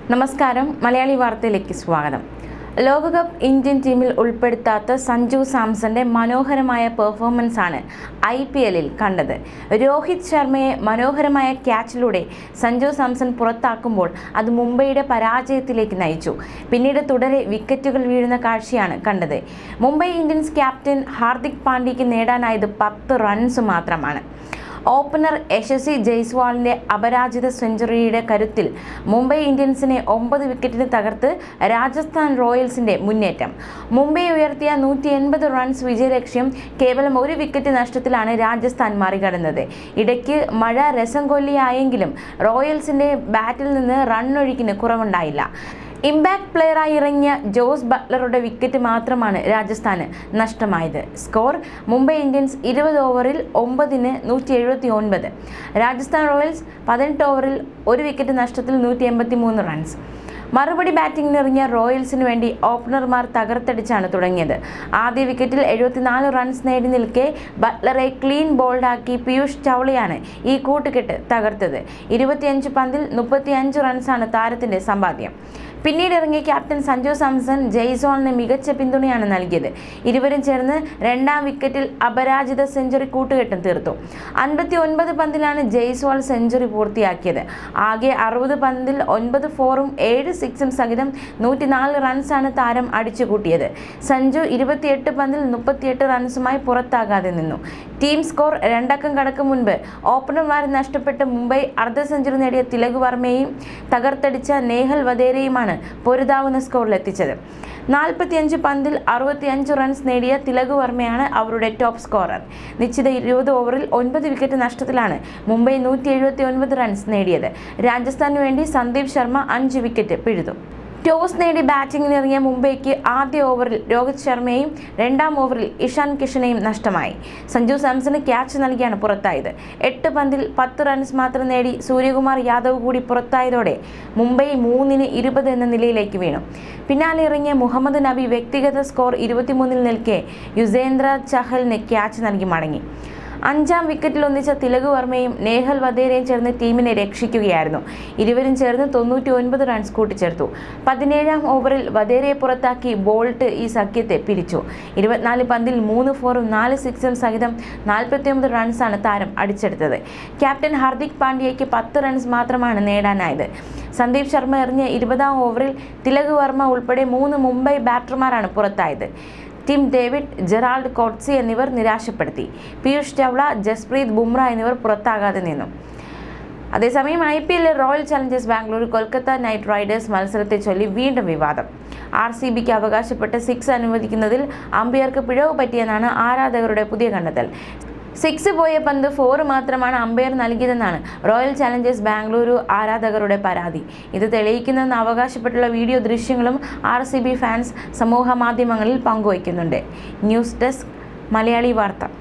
നമസ്കാരം മലയാളി വാർത്തയിലേക്ക് സ്വാഗതം ലോകകപ്പ് ഇന്ത്യൻ ടീമിൽ ഉൾപ്പെടുത്താത്ത സഞ്ജു സാംസന്റെ മനോഹരമായ പെർഫോമൻസ് ആണ് ഐ പി എല്ലിൽ കണ്ടത് രോഹിത് ശർമ്മയെ മനോഹരമായ ക്യാച്ചിലൂടെ സഞ്ജു സാംസൺ പുറത്താക്കുമ്പോൾ അത് മുംബൈയുടെ പരാജയത്തിലേക്ക് നയിച്ചു പിന്നീട് തുടരെ വിക്കറ്റുകൾ വീഴുന്ന കാഴ്ചയാണ് കണ്ടത് മുംബൈ ഇന്ത്യൻസ് ക്യാപ്റ്റൻ ഹാർദിക് പാണ്ഡ്യയ്ക്ക് നേടാനായത് പത്ത് റൺസ് മാത്രമാണ് ഓപ്പണർ യശസ്വി ജയ്സ്വാളിന്റെ അപരാജിത സെഞ്ചുറിയുടെ കരുത്തിൽ മുംബൈ ഇന്ത്യൻസിനെ ഒമ്പത് വിക്കറ്റിന് തകർത്ത് രാജസ്ഥാൻ റോയൽസിന്റെ മുന്നേറ്റം മുംബൈ ഉയർത്തിയ നൂറ്റി എൺപത് റൺസ് വിജയലക്ഷ്യം കേവലം ഒരു വിക്കറ്റ് നഷ്ടത്തിലാണ് രാജസ്ഥാൻ മറികടന്നത് ഇടയ്ക്ക് മഴ രസം കൊല്ലിയായെങ്കിലും റോയൽസിന്റെ ബാറ്റിൽ നിന്ന് റണ്ണൊഴുക്കിന് കുറവുണ്ടായില്ല ഇമ്പാക്ട് പ്ലെയറായി ഇറങ്ങിയ ജോസ് ബട്ട്ലറുടെ വിക്കറ്റ് മാത്രമാണ് രാജസ്ഥാന് നഷ്ടമായത് സ്കോർ മുംബൈ ഇന്ത്യൻസ് ഇരുപത് ഓവറിൽ ഒമ്പതിന് നൂറ്റി എഴുപത്തി ഒൻപത് രാജസ്ഥാൻ റോയൽസ് പതിനെട്ട് ഓവറിൽ ഒരു വിക്കറ്റ് നഷ്ടത്തിൽ നൂറ്റി എൺപത്തി മൂന്ന് റൺസ് മറുപടി ബാറ്റിംഗിന് ഇറങ്ങിയ റോയൽസിന് വേണ്ടി ഓപ്പണർമാർ തകർത്തടിച്ചാണ് തുടങ്ങിയത് ആദ്യ വിക്കറ്റിൽ എഴുപത്തിനാല് റൺസ് നേടി നിൽക്കെ ബട്ട്ലറെ ക്ലീൻ ബോൾഡാക്കി പീയൂഷ് ചൗളയാണ് ഈ കൂട്ടുകെട്ട് തകർത്തത് ഇരുപത്തിയഞ്ച് പന്തിൽ മുപ്പത്തിയഞ്ച് റൺസാണ് താരത്തിന്റെ സമ്പാദ്യം പിന്നീട് ഇറങ്ങിയ ക്യാപ്റ്റൻ സഞ്ജു സാംസൺ ജയ്സോളിന് മികച്ച പിന്തുണയാണ് നൽകിയത് ഇരുവരും ചേർന്ന് രണ്ടാം വിക്കറ്റിൽ അപരാജിത സെഞ്ചുറി കൂട്ടുകെട്ടും തീർത്തു അൻപത്തി ഒൻപത് പന്തിലാണ് ജയ്സ്വാൾ സെഞ്ചുറി പൂർത്തിയാക്കിയത് ആകെ അറുപത് പന്തിൽ ഒൻപത് ഫോറും ഏഴ് സിക്സും സഹിതം നൂറ്റിനാല് റൺസാണ് താരം അടിച്ചുകൂട്ടിയത് സഞ്ജു ഇരുപത്തിയെട്ട് പന്തിൽ മുപ്പത്തിയെട്ട് റൺസുമായി പുറത്താകാതെ നിന്നു ടീം സ്കോർ രണ്ടക്കം കടക്കും മുൻപ് ഓപ്പണർമാരെ നഷ്ടപ്പെട്ട് മുംബൈ അർദ്ധ സെഞ്ചുറി നേടിയ തിലക് വർമ്മയും തകർത്തടിച്ച നേഹൽ വധേരയുമാണ് പൊരുതാവുന്ന സ്കോറിലെത്തിച്ചത് നാൽപ്പത്തിയഞ്ച് പന്തിൽ അറുപത്തിയഞ്ച് റൺസ് നേടിയ തിലക് വർമ്മയാണ് അവരുടെ ടോപ്പ് സ്കോറർ നിശ്ചിത ഇരുപത് ഓവറിൽ ഒൻപത് വിക്കറ്റ് നഷ്ടത്തിലാണ് മുംബൈ നൂറ്റി എഴുപത്തി ഒൻപത് റൺസ് നേടിയത് രാജസ്ഥാനു വേണ്ടി സന്ദീപ് ശർമ്മ അഞ്ച് വിക്കറ്റ് പിഴുതു ടോസ് നേടി ബാറ്റിംഗിനിറങ്ങിയ മുംബൈക്ക് ആദ്യ ഓവറിൽ രോഹിത് ശർമ്മയും രണ്ടാം ഓവറിൽ ഇഷാൻ കിഷനെയും നഷ്ടമായി സഞ്ജു സാംസണ് ക്യാച്ച് നൽകിയാണ് പുറത്തായത് എട്ട് പന്തിൽ പത്ത് റൺസ് മാത്രം നേടി സൂര്യകുമാർ യാദവ് കൂടി പുറത്തായതോടെ മുംബൈ മൂന്നിന് ഇരുപത് എന്ന നിലയിലേക്ക് വീണു പിന്നാലെ ഇറങ്ങിയ മുഹമ്മദ് നബി വ്യക്തിഗത സ്കോർ ഇരുപത്തിമൂന്നിൽ നിൽക്കെ യുസേന്ദ്ര ചഹലിന് ക്യാച്ച് നൽകി മടങ്ങി അഞ്ചാം വിക്കറ്റിൽ ഒന്നിച്ച തിലക് വർമ്മയും നേഹൽ വധേരയും ചേർന്ന് ടീമിനെ രക്ഷിക്കുകയായിരുന്നു ഇരുവരും ചേർന്ന് തൊണ്ണൂറ്റി ഒൻപത് റൺസ് കൂട്ടിച്ചേർത്തു പതിനേഴാം ഓവറിൽ വധേരയെ പുറത്താക്കി ബോൾട്ട് ഈ സഖ്യത്തെ പിരിച്ചു ഇരുപത്തിനാല് പന്തിൽ മൂന്ന് ഫോറും നാല് സിക്സും സഹിതം നാൽപ്പത്തിയൊമ്പത് റൺസാണ് താരം അടിച്ചെടുത്തത് ക്യാപ്റ്റൻ ഹാർദിക് പാണ്ഡ്യയ്ക്ക് പത്ത് റൺസ് മാത്രമാണ് നേടാനായത് സന്ദീപ് ശർമ്മ എറിഞ്ഞ ഇരുപതാം ഓവറിൽ തിലക് വർമ്മ ഉൾപ്പെടെ മൂന്ന് മുംബൈ ബാറ്റർമാരാണ് പുറത്തായത് ടിം ഡേവിഡ് ജെറാൾഡ് കോട്സി എന്നിവർ നിരാശപ്പെടുത്തി പീയൂഷ് ചവ്ള ജസ്പ്രീത് ബുംറ എന്നിവർ പുറത്താകാതെ നിന്നു അതേസമയം ഐ പി എല്ലിൽ Royal Challengers Bangalore Kolkata Knight Riders മത്സരത്തെ ചൊല്ലി വീണ്ടും വിവാദം ആർ സി ബിക്ക് അവകാശപ്പെട്ട സിക്സ് അനുവദിക്കുന്നതിൽ അമ്പയർക്ക് പിഴവ് പറ്റിയെന്നാണ് ആരാധകരുടെ പുതിയ കണ്ടെത്തൽ സിക്സ് പോയ പന്ത് ഫോർ മാത്രമാണ് അമ്പയർ നൽകിയതെന്നാണ് റോയൽ ചലഞ്ചേഴ്സ് ബാംഗ്ലൂരു ആരാധകരുടെ പരാതി ഇത് തെളിയിക്കുന്നതെന്ന് അവകാശപ്പെട്ടുള്ള വീഡിയോ ദൃശ്യങ്ങളും ആർ സി ബി ഫാൻസ് സമൂഹ മാധ്യമങ്ങളിൽ പങ്കുവയ്ക്കുന്നുണ്ട് ന്യൂസ് ഡെസ്ക് മലയാളി വാർത്ത